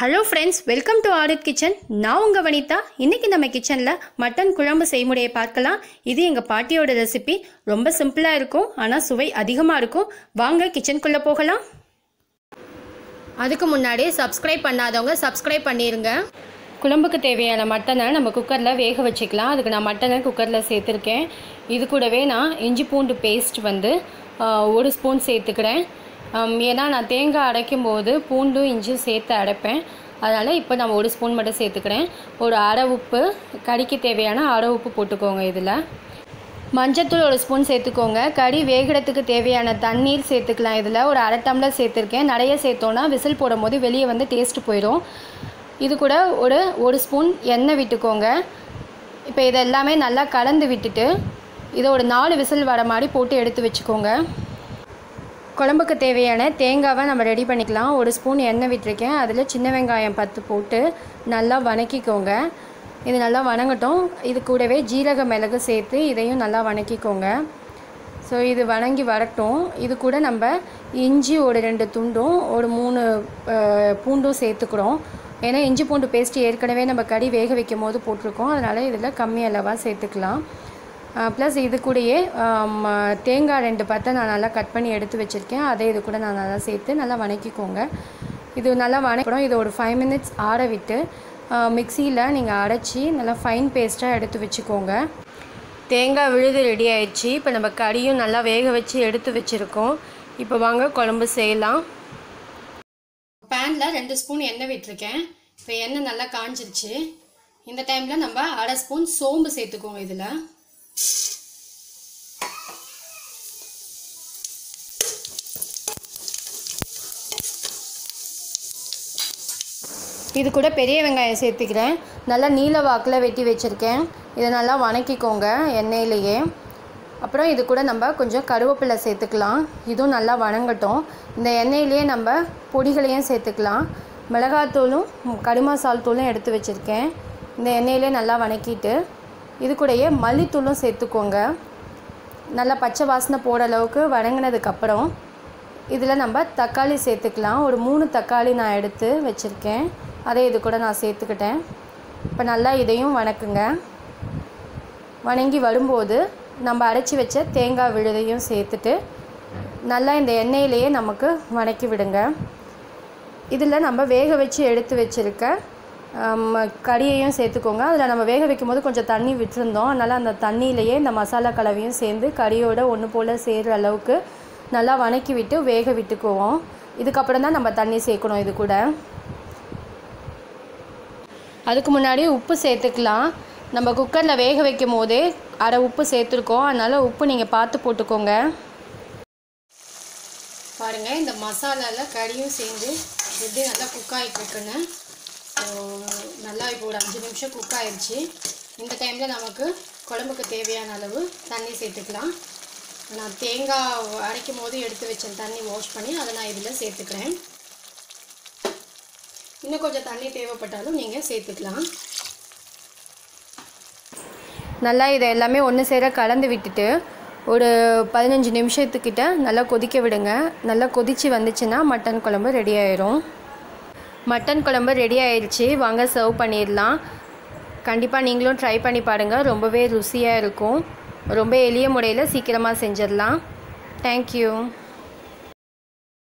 hello friends welcome to audit kitchen நான் உங்கள் வனிதா இன்னைக்கு நம்ம கிச்சனில் மட்டன் குழம்பு செய்முறையை பார்க்கலாம் இது எங்கள் பாட்டியோட ரெசிபி ரொம்ப சிம்பிளாக இருக்கும் ஆனால் சுவை அதிகமாக இருக்கும் வாங்க கிச்சனுக்குள்ளே போகலாம் அதுக்கு முன்னாடி சப்ஸ்கிரைப் பண்ணாதவங்க சப்ஸ்கிரைப் பண்ணிடுங்க குழம்புக்கு தேவையான மட்டனை நம்ம குக்கரில் வேக வச்சுக்கலாம் அதுக்கு நான் மட்டனை குக்கரில் சேர்த்துருக்கேன் இது கூடவே நான் இஞ்சி பூண்டு பேஸ்ட் வந்து ஆ, ஒரு ஸ்பூன் சேர்த்துக்கிறேன் ஆம், ஏன்னா நான் தேங்காய் அரைக்கும் போது பூண்டும் இஞ்சியும் சேர்த்து அரைப்பேன் அதனால் இப்போ நான் ஒரு ஸ்பூன் மட்டும் சேர்த்துக்கிறேன் ஒரு அரை உப்பு கறிக்கு தேவையான அரை உப்பு போட்டுக்கோங்க இதில் மஞ்சத்தூள் ஒரு ஸ்பூன் சேர்த்துக்கோங்க கறி வேகிறதுக்கு தேவையான தண்ணீர் சேர்த்துக்கலாம் இதில் ஒரு அரை டம்ளர் சேர்த்துருக்கேன் நிறைய சேர்த்தோன்னா விசில் போடும் போது வெளியே வந்து டேஸ்ட் போயிடும் இது கூட ஒரு ஒரு ஸ்பூன் எண்ணெய் விட்டுக்கோங்க இப்போ இது எல்லாமே நல்லா கலந்து விட்டுட்டு இதை ஒரு நாலு விசில் வர மாதிரி போட்டு எடுத்து வச்சுக்கோங்க குழம்புக்கு தேவையான தேங்காவை நம்ம ரெடி பண்ணிக்கலாம் ஒரு ஸ்பூன் எண்ணெய் விட்டுருக்கேன் அதில் சின்ன வெங்காயம் பத்து போட்டு நல்லா வணக்கிக்கோங்க இது நல்லா வணங்கட்டும் இது கூடவே ஜீரக மிளகு சேர்த்து இதையும் நல்லா வணக்கிக்கோங்க ஸோ இது வணங்கி வரட்டும் இது கூட நம்ம இஞ்சி ஒரு ரெண்டு துண்டும் ஒரு மூணு அஹ், பூண்டும் சேர்த்துக்கிறோம் ஏன்னா இஞ்சி பூண்டு பேஸ்ட் ஏற்கனவே நம்ம கறி வேக வைக்கும் போது போட்டிருக்கோம் அதனால் இதில் கம்மி அளவாக சேர்த்துக்கலாம் ப்ளஸ் இது கூடயே ஆம், தேங்காய் ரெண்டு பத்தை நான் நல்லா கட் பண்ணி எடுத்து வச்சுருக்கேன் அதை இது கூட நான் நல்லா சேர்த்து நல்லா வணக்கிக்கோங்க இது நல்லா வணக்கிறோம் இது ஒரு ஃபைவ் மினிட்ஸ் ஆற விட்டு மிக்சியில் நீங்கள் அரைச்சி நல்லா ஃபைன் பேஸ்ட்டாக எடுத்து வச்சுக்கோங்க தேங்காய் விழுது ரெடி ஆயிடுச்சு இப்போ நம்ம கறியும் நல்லா வேக வச்சு எடுத்து வச்சுருக்கோம் இப்போ வாங்க குழம்பு செய்யலாம் பேனில் ரெண்டு ஸ்பூன் எண்ணெய் விட்டுருக்கேன் இப்போ எண்ணெய் நல்லா காஞ்சிருச்சு இந்த டைமில் நம்ம அரை ஸ்பூன் சோம்பு சேர்த்துக்கோங்க இதில் இது கூட பெரிய வெங்காயம் சேர்த்துக்கிறேன் நல்லா நீல வாக்கில் வெட்டி வச்சுருக்கேன் இதை நல்லா வணக்கிக்கோங்க எண்ணெயிலேயே அப்புறம் இது கூட நம்ம கொஞ்சம் கருவேப்பிலை சேர்த்துக்கலாம் இதுவும் நல்லா வணங்கட்டும் இந்த எண்ணெயிலேயே நம்ம பொடிகளையும் சேர்த்துக்கலாம் மிளகாத்தூளும் கறி மசால் தூளும் எடுத்து வச்சுருக்கேன் இந்த எண்ணெயிலே நல்லா வணக்கிட்டு இது கூடயே மல்லித்தூளும் சேர்த்துக்கோங்க நல்லா பச்சை வாசனை போட அளவுக்கு வணங்கினதுக்கப்புறம் இதில் நம்ம தக்காளி சேர்த்துக்கலாம் ஒரு மூணு தக்காளி நான் எடுத்து வச்சுருக்கேன் அதை இது கூட நான் சேர்த்துக்கிட்டேன் இப்போ நல்லா இதையும் வணக்குங்க வணங்கி வரும்போது நம்ம அரைச்சி வச்ச தேங்காய் விழுதையும் சேர்த்துட்டு நல்லா இந்த எண்ணெயிலேயே நமக்கு வணக்கி விடுங்க இதில் நம்ம வேக வச்சு எடுத்து வச்சுருக்க ஆம், கறியையும் சேர்த்துக்கோங்க அதில் நம்ம வேக வைக்கும் போது கொஞ்சம் தண்ணி விட்டுருந்தோம் அதனால் அந்த தண்ணியிலையே இந்த மசாலா கலவையும் சேர்ந்து கறியோட ஒன்று போல் சேர்கிற அளவுக்கு நல்லா வணக்கி விட்டு வேக விட்டுக்குவோம் இதுக்கப்புறம் தான் நம்ம தண்ணி சேர்க்கணும் இது கூட அதுக்கு முன்னாடி உப்பு சேர்த்துக்கலாம் நம்ம குக்கரில் வேக வைக்கும் போதே அரை உப்பு சேர்த்துருக்கோம் அதனால் உப்பு நீங்கள் பார்த்து போட்டுக்கோங்க பாருங்கள் இந்த மசாலாவில் கறியும் சேர்ந்து எப்படி நல்லா குக் ஆகிட்டுருக்குன்னு நல்லா இப்போ ஒரு அஞ்சு நிமிஷம் குக் ஆயிடுச்சு இந்த டைமில் நமக்கு குழம்புக்கு தேவையான அளவு தண்ணி சேர்த்துக்கலாம் நான் தேங்காய் அரைக்கும் போது எடுத்து வச்ச தண்ணி வாஷ் பண்ணி அதை நான் இதில் சேர்த்துக்கிறேன் இன்னும் கொஞ்சம் தண்ணி தேவைப்பட்டாலும் நீங்கள் சேர்த்துக்கலாம் நல்லா இதை எல்லாமே ஒன்று சேர கலந்து விட்டுட்டு ஒரு பதினஞ்சு நிமிஷத்துக்கிட்ட நல்லா கொதிக்க விடுங்க நல்லா கொதித்து வந்துச்சுன்னா மட்டன் குழம்பு ரெடி ஆயிரும் மட்டன் குழம்பு ரெடி ஆயிடுச்சு வாங்க சர்வ் பண்ணிடலாம் கண்டிப்பாக நீங்களும் ட்ரை பண்ணி பாருங்கள் ரொம்பவே ருசியாக இருக்கும் ரொம்ப எளிய முறையில் சீக்கிரமாக செஞ்சிடலாம் தேங்க்யூ